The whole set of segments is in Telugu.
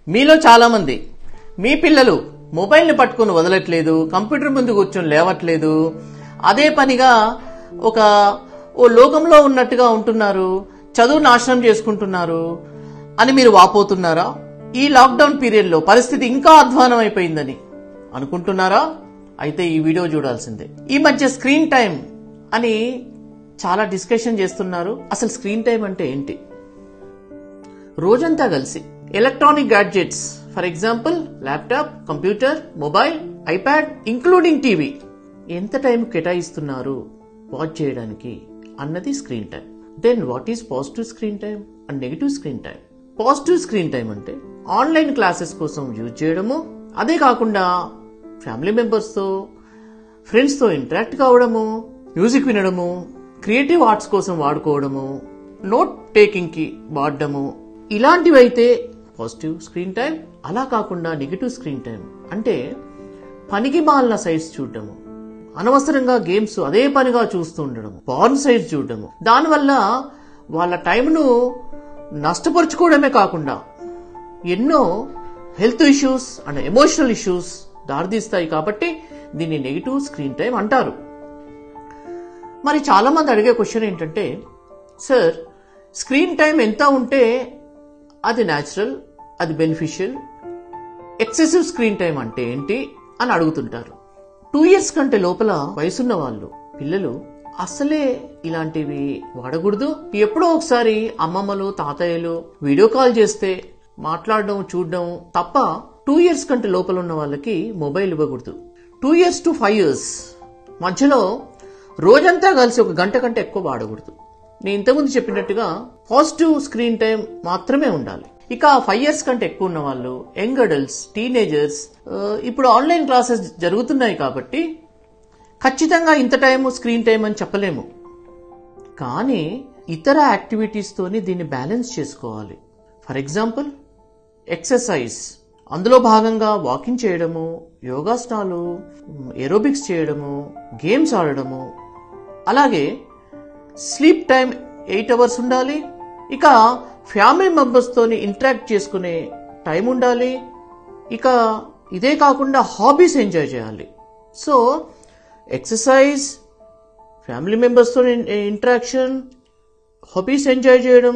మీలో చాలా మంది మీ పిల్లలు మొబైల్ని పట్టుకుని వదలట్లేదు కంప్యూటర్ ముందు కూర్చొని లేవట్లేదు అదే పనిగా ఒక ఓ లోకంలో ఉన్నట్టుగా ఉంటున్నారు చదువు నాశనం చేసుకుంటున్నారు అని మీరు వాపోతున్నారా ఈ లాక్డౌన్ పీరియడ్లో పరిస్థితి ఇంకా అధ్వానం అయిపోయిందని అనుకుంటున్నారా అయితే ఈ వీడియో చూడాల్సిందే ఈ మధ్య స్క్రీన్ టైం అని చాలా డిస్కషన్ చేస్తున్నారు అసలు స్క్రీన్ టైం అంటే ఏంటి రోజంతా కలిసి electronic gadgets for example laptop computer mobile iPad including TV ఎంత టైం కేటాయిస్తున్నారు వాచ్ చేయడానికి అన్నది screen time then what is positive screen time and negative screen time positive screen time అంటే ఆన్లైన్ క్లాసెస్ కోసం యూజ్ చేయడము అదే కాకుండా ఫ్యామిలీ మెంబర్స్తో ఫ్రెండ్స్తో ఇంటరాక్ట్ కావడము మ్యూజిక్ వినడము క్రియేటివ్ ఆర్ట్స్ కోసం వాడుకోవడము నోట్ టేకింగ్ కి వాడడము ఇలాంటివైతే పాజిటివ్ స్క్రీన్ టైం అలా కాకుండా నెగిటివ్ స్క్రీన్ టైం అంటే పనికి మాలిన సైట్స్ చూడడము అనవసరంగా గేమ్స్ అదే పనిగా చూస్తూ ఉండడం పార్న్ సైట్స్ చూడడము దానివల్ల వాళ్ళ టైంను నష్టపరుచుకోవడమే కాకుండా ఎన్నో health issues and emotional issues దారితీస్తాయి కాబట్టి దీన్ని నెగిటివ్ స్క్రీన్ టైం అంటారు మరి చాలా మంది అడిగే క్వశ్చన్ ఏంటంటే సార్ స్క్రీన్ టైం ఎంత ఉంటే అది న్యాచురల్ అది బెనిఫిషియల్ ఎక్సెసివ్ స్క్రీన్ టైం అంటే ఏంటి అని అడుగుతుంటారు టూ ఇయర్స్ కంటే లోపల వయసున్న వాళ్ళు పిల్లలు అసలే ఇలాంటివి వాడకూడదు ఎప్పుడో ఒకసారి అమ్మమ్మలు తాతయ్యలు వీడియో కాల్ చేస్తే మాట్లాడడం చూడడం తప్ప టూ ఇయర్స్ కంటే లోపల ఉన్న వాళ్ళకి మొబైల్ ఇవ్వకూడదు two years to five years మధ్యలో రోజంతా కలిసి ఒక గంట కంటే ఎక్కువ వాడకూడదు నేను ఇంతకుముందు చెప్పినట్టుగా పాజిటివ్ స్క్రీన్ టైం మాత్రమే ఉండాలి ఇక ఫైవ్ ఇయర్స్ కంటే ఎక్కువ ఉన్న వాళ్ళు యంగ్ అడల్ట్స్ టీనేజర్స్ ఇప్పుడు ఆన్లైన్ క్లాసెస్ జరుగుతున్నాయి కాబట్టి ఖచ్చితంగా ఇంత టైం స్క్రీన్ టైం అని చెప్పలేము కానీ ఇతర యాక్టివిటీస్తోని దీన్ని బ్యాలెన్స్ చేసుకోవాలి ఫర్ ఎగ్జాంపుల్ ఎక్సర్సైజ్ అందులో భాగంగా వాకింగ్ చేయడము యోగాసనాలు ఏరోబిక్స్ చేయడము గేమ్స్ ఆడడము అలాగే స్లీప్ టైం ఎయిట్ అవర్స్ ఉండాలి ఇక ఫ్యామిలీ మెంబర్స్తోని ఇంటరాక్ట్ చేసుకునే టైం ఉండాలి ఇక ఇదే కాకుండా హాబీస్ ఎంజాయ్ చేయాలి సో ఎక్సర్సైజ్ ఫ్యామిలీ మెంబర్స్తో ఇంటరాక్షన్ హాబీస్ ఎంజాయ్ చేయడం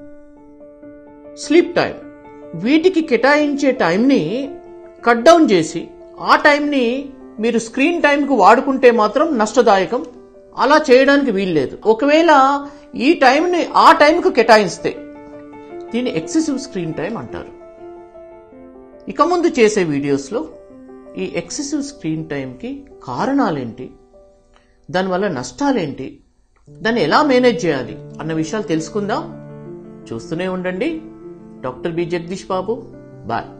స్లీప్ టైం వీటికి కేటాయించే టైంని కట్ డౌన్ చేసి ఆ టైంని మీరు స్క్రీన్ టైంకు వాడుకుంటే మాత్రం నష్టదాయకం అలా చేయడానికి వీల్లేదు ఒకవేళ ఈ టైంని ఆ టైంకు కేటాయిస్తే దీన్ని ఎక్సెసివ్ స్క్రీన్ టైం అంటారు ఇక ముందు చేసే వీడియోస్లో ఈ ఎక్సెసివ్ స్క్రీన్ టైంకి కారణాలేంటి దానివల్ల నష్టాలేంటి దాన్ని ఎలా మేనేజ్ చేయాలి అన్న విషయాలు తెలుసుకుందాం చూస్తూనే ఉండండి doctor B Jagadish Babu bye